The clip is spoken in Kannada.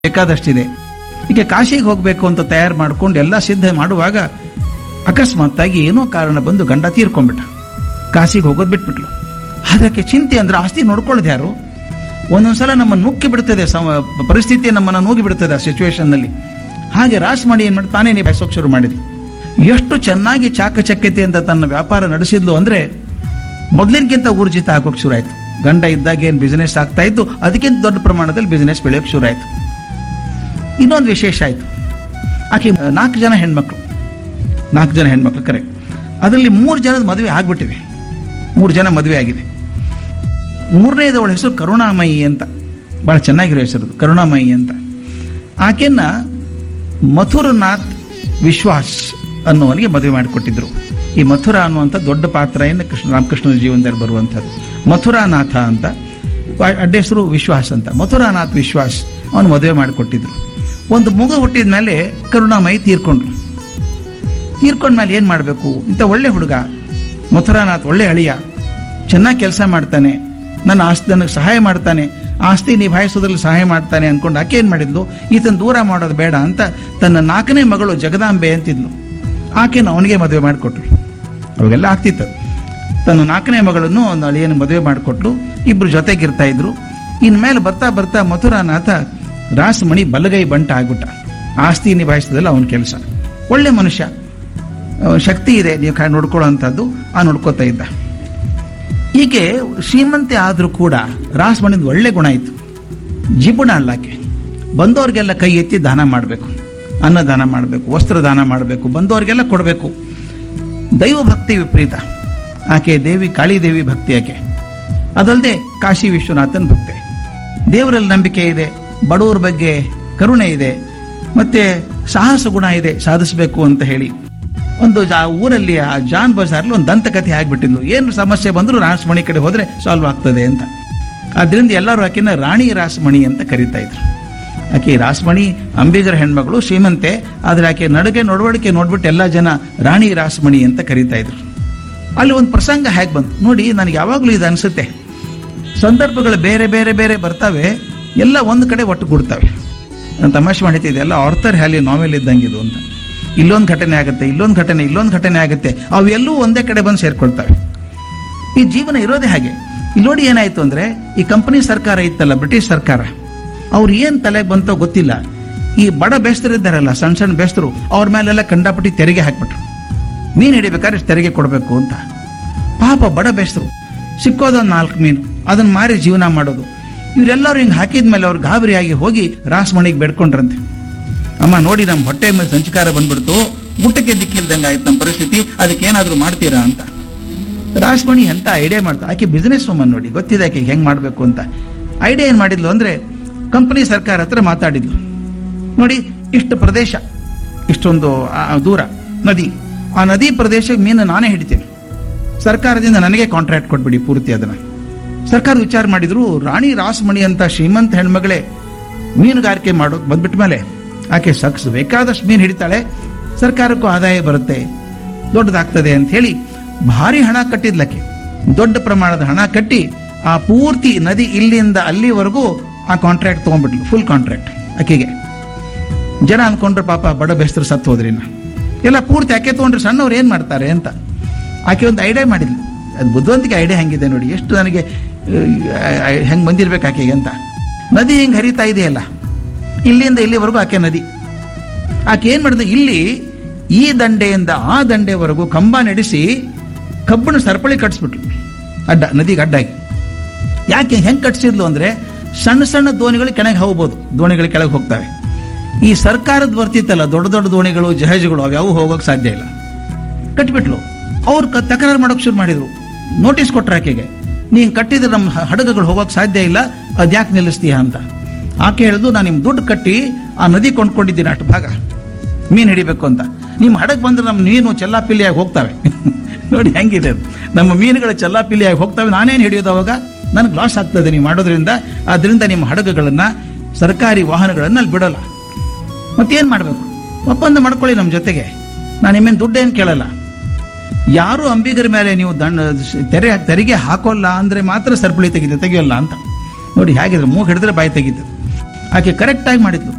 ಬೇಕಾದಷ್ಟಿದೆ ಈಗ ಕಾಶಿಗೆ ಹೋಗಬೇಕು ಅಂತ ತಯಾರು ಮಾಡ್ಕೊಂಡು ಎಲ್ಲ ಸಿದ್ಧ ಮಾಡುವಾಗ ಅಕಸ್ಮಾತ್ತಾಗಿ ಏನೋ ಕಾರಣ ಬಂದು ಗಂಡ ತೀರ್ಕೊಂಡ್ಬಿಟ್ಟ ಕಾಶಿಗೆ ಹೋಗೋದು ಬಿಟ್ಬಿಟ್ಲು ಅದಕ್ಕೆ ಚಿಂತೆ ಅಂದ್ರೆ ಆಸ್ತಿ ನೋಡ್ಕೊಳ್ಳೋದು ಯಾರು ಒಂದೊಂದ್ಸಲ ನಮ್ಮನ್ನು ನುಕ್ಕಿ ಬಿಡ್ತದೆ ಸಮ ಪರಿಸ್ಥಿತಿ ನಮ್ಮನ್ನು ನೂಗಿ ಬಿಡ್ತದೆ ಆ ಸಿಚುವೇಶನ್ನಲ್ಲಿ ಹಾಗೆ ರಾಸ್ಮಣಿ ಏನ್ ಮಾಡಿ ತಾನೇ ನಿಭಾಯಿಸೋಕೆ ಶುರು ಮಾಡಿದ್ಲು ಎಷ್ಟು ಚೆನ್ನಾಗಿ ಚಾಕಚಕ್ಯತೆಯಿಂದ ತನ್ನ ವ್ಯಾಪಾರ ನಡೆಸಿದ್ಲು ಅಂದ್ರೆ ಮೊದಲಿನಕ್ಕಿಂತ ಊರ್ಜಿತ ಆಗೋಕೆ ಶುರು ಆಯ್ತು ಗಂಡ ಇದ್ದಾಗ ಏನು ಬಿಸ್ನೆಸ್ ಆಗ್ತಾ ಇತ್ತು ಅದಕ್ಕಿಂತ ದೊಡ್ಡ ಪ್ರಮಾಣದಲ್ಲಿ ಬಿಸ್ನೆಸ್ ಬೆಳೆಯೋಕೆ ಶುರು ಆಯ್ತು ಇನ್ನೊಂದು ವಿಶೇಷ ಆಯ್ತು ಆಕೆ ನಾಲ್ಕು ಜನ ಹೆಣ್ಮಕ್ಳು ನಾಲ್ಕು ಜನ ಹೆಣ್ಮಕ್ಳು ಕರೆಕ್ಟ್ ಅದರಲ್ಲಿ ಮೂರು ಜನದ ಮದುವೆ ಆಗ್ಬಿಟ್ಟಿದೆ ಮೂರು ಜನ ಮದುವೆ ಆಗಿದೆ ಮೂರನೇದವಳ ಹೆಸರು ಕರುಣಾಮಯಿ ಅಂತ ಬಹಳ ಚೆನ್ನಾಗಿರೋ ಹೆಸರು ಅದು, ಕರುಣಾಮಯಿ ಅಂತ ಆಕೆಯನ್ನ ಮಥುರನಾಥ್ ವಿಶ್ವಾಸ್ ಅನ್ನುವನಿಗೆ ಮದುವೆ ಮಾಡಿಕೊಟ್ಟಿದ್ರು ಈ ಮಥುರ ಅನ್ನುವಂಥ ದೊಡ್ಡ ಪಾತ್ರ ಏನು ಕೃಷ್ಣ ರಾಮಕೃಷ್ಣನ ಜೀವನದಲ್ಲಿ ಬರುವಂಥದ್ದು ಮಥುರಾನಾಥ ಅಂತ ವ- ಅಡ್ಡ ಹೆಸರು ವಿಶ್ವಾಸ್ ಅಂತ ಮಥುರಾನಾಥ್ ವಿಶ್ವಾಸ್ ಅವನು ಮದುವೆ ಮಾಡಿಕೊಟ್ಟಿದ್ರು ಒಂದು ಮಗು ಹುಟ್ಟಿದ ಮೇಲೆ ಕರುಣಾಮಯಿ ತೀರ್ಕೊಂಡ್ರು ತೀರ್ಕೊಂಡ್ಮೇಲೆ ಏನು ಮಾಡಬೇಕು ಇಂಥ ಒಳ್ಳೆ ಹುಡುಗ ಮಥುರಾನಾಥ್ ಒಳ್ಳೆ ಅಳಿಯ ಚೆನ್ನಾಗಿ ಕೆಲಸ ಮಾಡ್ತಾನೆ ನನ್ನ ಆಸ್ತಿ ನನಗೆ ಸಹಾಯ ಮಾಡ್ತಾನೆ ಆಸ್ತಿ ನಿಭಾಯಿಸೋದ್ರಲ್ಲಿ ಸಹಾಯ ಮಾಡ್ತಾನೆ ಅನ್ಕೊಂಡು ಆಕೆ ಏನು ಮಾಡಿದ್ಲು ಈತನ ದೂರ ಮಾಡೋದು ಬೇಡ ಅಂತ ತನ್ನ ನಾಲ್ಕನೇ ಮಗಳು ಜಗದಾಂಬೆ ಅಂತಿದ್ಲು ಆಕೆನ ಅವನಿಗೆ ಮದುವೆ ಮಾಡಿಕೊಟ್ರು ಅವಾಗೆಲ್ಲ ಆಗ್ತಿತ್ತು ತನ್ನ ನಾಲ್ಕನೇ ಮಗಳನ್ನು ಒಂದು ಅಳಿಯನ ಮದುವೆ ಮಾಡಿಕೊಟ್ಲು ಇಬ್ರು ಜೊತೆಗಿರ್ತಾ ಇದ್ರು ಇನ್ಮೇಲೆ ಬರ್ತಾ ಬರ್ತಾ ಮಥುರಾನಾಥ ರಾಸಮಣಿ ಬಲಗೈ ಬಂಟ ಆಗ್ಬಿಟ್ಟ ಆಸ್ತಿ ನಿಭಾಯಿಸೋದಲ್ಲ ಅವನ ಕೆಲಸ ಒಳ್ಳೆ ಮನುಷ್ಯ ಅಹ್, ಶಕ್ತಿ ಇದೆ ನೀವು ಕಾ ನೋಡ್ಕೊಳ್ಳೋ ಅಂಥದ್ದು ಆ ನೋಡ್ಕೋತಾ ಇದ್ದ ಹೀಗೆ ಶ್ರೀಮಂತೆ ಆದರೂ ಕೂಡ ರಾಸಮಣಿದ ಒಳ್ಳೆ ಗುಣ ಇತ್ತು ಜಿಪುಣ ಅಲ್ಲಾಕೆ ಬಂದವ್ರಿಗೆಲ್ಲ ಕೈ ಎತ್ತಿ ದಾನ ಮಾಡಬೇಕು ಅನ್ನ ದಾನ ಮಾಡಬೇಕು ವಸ್ತ್ರ ದಾನ ಮಾಡಬೇಕು ಬಂದವ್ರಿಗೆಲ್ಲ ಕೊಡಬೇಕು ದೈವ ಭಕ್ತಿ ವಿಪರೀತ ಆಕೆ ದೇವಿ ಕಾಳಿದೇವಿ ಭಕ್ತಿ ಆಕೆ ಅದಲ್ಲದೆ ಕಾಶಿ ವಿಶ್ವನಾಥನ್ ಭಕ್ತಿ ದೇವರಲ್ಲಿ ನಂಬಿಕೆ ಇದೆ ಬಡವರ ಬಗ್ಗೆ ಕರುಣೆ ಇದೆ ಮತ್ತೆ ಸಾಹಸ ಗುಣ ಇದೆ ಸಾಧಿಸಬೇಕು ಅಂತ ಹೇಳಿ ಒಂದು ಜಾ- ಊರಲ್ಲಿ ಆ ಜಾನ್ ಬಜಾರ್ಲಿ ಒಂದು ದಂತಕಥೆ ಆಗ್ಬಿಟ್ಟಿದ್ಲು ಏನು ಸಮಸ್ಯೆ ಬಂದರೂ ರಾಸಮಣಿ ಕಡೆ ಹೋದ್ರೆ ಸಾಲ್ವ್ ಆಗ್ತದೆ ಅಂತ ಆದ್ರಿಂದ ಎಲ್ಲರೂ ಆಕೆನ ರಾಣಿ ರಾಸಮಣಿ ಅಂತ ಕರೀತಾ ಇದ್ರು ಆಕೆ ರಾಸಮಣಿ ಅಂಬಿಗರ ಹೆಣ್ಮಗಳು ಶ್ರೀಮಂತೆ ಆದ್ರೆ ಆಕೆ ನಡುಗೆ ನಡವಳಿಕೆ ನೋಡ್ಬಿಟ್ಟು ಎಲ್ಲ ಜನ ರಾಣಿ ರಾಸಮಣಿ ಅಂತ ಕರೀತಾ ಇದ್ರು ಅಲ್ಲಿ ಒಂದು ಪ್ರಸಂಗ ಹೇಗೆ ಬಂತು ನೋಡಿ ನನಗೆ ಯಾವಾಗಲೂ ಇದು ಅನಿಸುತ್ತೆ ಸಂದರ್ಭಗಳು ಬೇರೆ ಬೇರೆ ಬೇರೆ ಬರ್ತವೆ ಎಲ್ಲ ಒಂದು ಕಡೆ ಒಟ್ಟು ಕೊಡ್ತವೆ ನಾನು ತಮಾಷೆ ಮಾಡಿದ್ದೆ ಎಲ್ಲ ಆರ್ಥರ್ ಹ್ಯಾಲಿ ನಾವೆಲ್ ಇದ್ದಂಗೆ ಇದು ಅಂತ ಇಲ್ಲೊಂದು ಘಟನೆ ಆಗುತ್ತೆ ಇಲ್ಲೊಂದು ಘಟನೆ ಇಲ್ಲೊಂದು ಘಟನೆ ಆಗುತ್ತೆ ಅವೆಲ್ಲೂ ಒಂದೇ ಕಡೆ ಬಂದು ಸೇರ್ಕೊಳ್ತವೆ ಈ ಜೀವನ ಇರೋದೇ ಹಾಗೆ ಇಲ್ಲಿ ನೋಡಿ ಏನಾಯ್ತು ಅಂದ್ರೆ ಈ ಕಂಪನಿ ಸರ್ಕಾರ ಇತ್ತಲ್ಲ ಬ್ರಿಟಿಷ್ ಸರ್ಕಾರ ಅವ್ರು ಏನ್ ತಲೆಗೆ ಬಂತೋ ಗೊತ್ತಿಲ್ಲ ಈ ಬಡ ಬೇಸ್ತರು ಇದ್ದಾರಲ್ಲ ಸಣ್ಣ ಸಣ್ಣ ಬೇಸ್ತರು ಅವ್ರ ಮೇಲೆಲ್ಲ ಕಂಡಾಪಟ್ಟಿ ತೆರಿಗೆ ಹಾಕ್ಬಿಟ್ರು ಮೀನು ಹಿಡಿಬೇಕಾದ್ರೆ ಇಷ್ಟ್ ತೆರಿಗೆ ಕೊಡಬೇಕು ಅಂತ ಪಾಪ ಬಡ ಬೇಸ್ತರು ಸಿಕ್ಕೋದೊಂದು ನಾಲ್ಕು ಮೀನು ಅದನ್ನ ಮಾರಿ ಜೀವನ ಮಾಡೋದು ಇವರೆಲ್ಲರೂ ಹಿಂಗೆ ಹಾಕಿದ್ಮೇಲೆ ಅವ್ರು ಗಾಬರಿಯಾಗಿ ಹೋಗಿ ರಾಸಮಣಿಗೆ ಬೇಡ್ಕೊಂಡ್ರಂತೆ ಅಮ್ಮ ನೋಡಿ ನಮ್ಮ ಹೊಟ್ಟೆ ಮೇಲೆ ಸಂಚಕಾರ ಬಂದ್ಬಿಡ್ತು ಊಟಕ್ಕೆ ದಿಕ್ಕಿಲ್ದಂಗೆ ಆಯ್ತು ನಮ್ಮ ಪರಿಸ್ಥಿತಿ ಅದಕ್ಕೆ ಏನಾದರೂ ಮಾಡ್ತೀರಾ ಅಂತ ರಾಜ್ಮಣಿ ಎಂತ ಐಡಿಯಾ ಮಾಡ್ತಾ ಆಕೆ ಬಿಸ್ನೆಸ್ ವುಮನ್ ನೋಡಿ ಗೊತ್ತಿದೆ ಆಕೆ ಹೆಂಗ್ ಮಾಡಬೇಕು ಅಂತ ಐಡಿಯಾ ಏನ್ ಮಾಡಿದ್ಲು ಅಂದ್ರೆ ಕಂಪನಿ ಸರ್ಕಾರ ಹತ್ರ ಮಾತಾಡಿದ್ಲು ನೋಡಿ ಇಷ್ಟು ಪ್ರದೇಶ ಇಷ್ಟೊಂದು ಆ, ದೂರ ನದಿ ಆ ನದಿ ಪ್ರದೇಶಕ್ಕೆ ಮೀನು ನಾನೇ ಹಿಡಿತೀನಿ ಸರ್ಕಾರದಿಂದ ನನಗೆ ಕಾಂಟ್ರಾಕ್ಟ್ ಕೊಟ್ಬಿಡಿ ಪೂರ್ತಿ ಅದನ್ನ ಸರ್ಕಾರ ವಿಚಾರ ಮಾಡಿದ್ರು ರಾಣಿ ರಾಸಮಣಿ ಅಂತ ಶ್ರೀಮಂತ ಹೆಣ್ಮಗಳೇ ಮೀನುಗಾರಿಕೆ ಮಾಡೋದು ಬಂದ್ಬಿಟ್ಟ ಮೇಲೆ ಆಕೆ ಸಕ್ಸ್ ಬೇಕಾದಷ್ಟು ಮೀನು ಹಿಡಿತಾಳೆ ಸರ್ಕಾರಕ್ಕೂ ಆದಾಯ ಬರುತ್ತೆ ದೊಡ್ಡದಾಗ್ತದೆ ಅಂತ ಹೇಳಿ ಭಾರಿ ಹಣ ಕಟ್ಟಿದ್ಲಕ್ಕೆ ದೊಡ್ಡ ಪ್ರಮಾಣದ ಹಣ ಕಟ್ಟಿ ಆ ಪೂರ್ತಿ ನದಿ ಇಲ್ಲಿಂದ ಅಲ್ಲಿವರೆಗೂ ಆ ಕಾಂಟ್ರಾಕ್ಟ್ ತಗೊಂಡ್ಬಿಟ್ಲು ಫುಲ್ ಕಾಂಟ್ರಾಕ್ಟ್ ಆಕೆಗೆ ಜನ ಅನ್ಕೊಂಡ್ರು ಪಾಪ ಬಡ ಬೆಸ್ತರು ಸತ್ತು ಹೋದ್ರಿ ಇನ್ನ. ಎಲ್ಲ ಪೂರ್ತಿ ಆಕೆ ತಗೊಂಡ್ರೆ ಸಣ್ಣವ್ರು ಏನ್ ಮಾಡ್ತಾರೆ ಅಂತ ಆಕೆ ಒಂದು ಐಡಿಯಾ ಮಾಡಿದ್ಲು ಅದು ಬುದ್ಧಿವಂತಿಕೆ ಐಡಿಯಾ ಹೆಂಗಿದೆ ನೋಡಿ ಎಷ್ಟು ನನಗೆ ಹೆಂಗೆ ಬಂದಿರ್ಬೇಕು ಆಕೆಗೆ ಅಂತ ನದಿ ಹಿಂಗೆ ಹರಿತಾ ಇದೆಯಲ್ಲ ಇಲ್ಲಿಂದ ಇಲ್ಲಿವರೆಗೂ ಆಕೆ ನದಿ ಆಕೆ ಏನ್ ಮಾಡಿದ್ರು ಇಲ್ಲಿ ಈ ದಂಡೆಯಿಂದ ಆ ದಂಡೆವರೆಗೂ ಕಂಬ ನಡೆಸಿ ಕಬ್ಬಣ ಸರಪಳಿ ಕಟ್ಸ್ಬಿಟ್ಲು ಅಡ್ಡ ನದಿಗೆ ಅಡ್ಡಾಗಿ ಯಾಕೆ ಹೆಂಗ್ ಕಟ್ಸಿದ್ಲು ಅಂದ್ರೆ ಸಣ್ಣ ಸಣ್ಣ ದೋಣಿಗಳು ಕೆಳಗೆ ಹೋಗ್ಬೋದು ದೋಣಿಗಳು ಕೆಳಗೆ ಹೋಗ್ತವೆ ಈ ಸರ್ಕಾರದ ಬರ್ತಿತ್ತಲ್ಲ ದೊಡ್ಡ ದೊಡ್ಡ ದೋಣಿಗಳು ಜಹಾಜಗಳು ಅವ್ಯಾವು ಹೋಗೋಕೆ ಸಾಧ್ಯ ಇಲ್ಲ ಕಟ್ಬಿಟ್ಲು ಅವ್ರು ಕ- ತಕರಾರು ಮಾಡೋಕೆ ಶುರು ಮಾಡಿದ್ರು ನೋಟಿಸ್ ಕೊಟ್ರ ಆಕೆಗೆ ನೀನ್ ಕಟ್ಟಿದ್ರೆ ನಮ್ಮ ಹ- ಹಡಗುಗಳು ಹೋಗೋಕೆ ಸಾಧ್ಯ ಇಲ್ಲ ಅದ್ಯಾಕೆ ನಿಲ್ಲಿಸ್ತೀಯ ಅಂತ ಆಕೆ ಹೇಳಿದ್ರು ನಾನು ನಿಮ್ ದುಡ್ಡು ಕಟ್ಟಿ ಆ ನದಿ ಕೊಂಡ್ಕೊಂಡಿದ್ದೀನಿ ಅಷ್ಟು ಭಾಗ ಮೀನು ಹಿಡಿಬೇಕು ಅಂತ ನಿಮ್ಮ ಹಡಗ್ ಬಂದ್ರೆ ನಮ್ಮ ಮೀನು ಚೆಲ್ಲಾಪಿಲ್ಲಿಯಾಗಿ ಹೋಗ್ತವೆ ನೋಡಿ ಹೆಂಗಿದೆ ಅದು. ನಮ್ಮ ಮೀನುಗಳು ಚೆಲ್ಲಾಪಿಲ್ಲಿಯಾಗಿ ಹೋಗ್ತವೆ ನಾನೇನು ಹಿಡಿಯೋದು ಅವಾಗ ನನಗೆ ಲಾಸ್ ಆಗ್ತದೆ ನೀವು ಮಾಡೋದ್ರಿಂದ ಆದ್ರಿಂದ ನಿಮ್ಮ ಹಡಗುಗಳನ್ನ ಸರ್ಕಾರಿ ವಾಹನಗಳನ್ನ ಅಲ್ಲಿ ಬಿಡಲ್ಲ ಮತ್ತೇನ್ ಮಾಡಬೇಕು ಒಪ್ಪಂದ ಮಾಡ್ಕೊಳ್ಳಿ ನಮ್ಮ ಜೊತೆಗೆ ನಾನು ನಿಮ್ಮೇನು ದುಡ್ಡೇನು ಕೇಳಲ್ಲ ಯಾರು ಅಂಬಿಗರ ಮೇಲೆ ನೀವು ದಂಡ ತೆರೆ ತೆರಿಗೆ ಹಾಕೋಲ್ಲ ಅಂದ್ರೆ ಮಾತ್ರ ಸರಪಳಿ ತೆಗಿದೆ ತೆಗಿಯೋಲ್ಲ ಅಂತ ನೋಡಿ ಹೇಗಿದ್ರೆ ಮೂಗ್ ಹಿಡಿದ್ರೆ ಬಾಯಿ ತೆಗಿತದೆ ಆಕೆ ಕರೆಕ್ಟಾಗಿ ಮಾಡಿದ್ಲು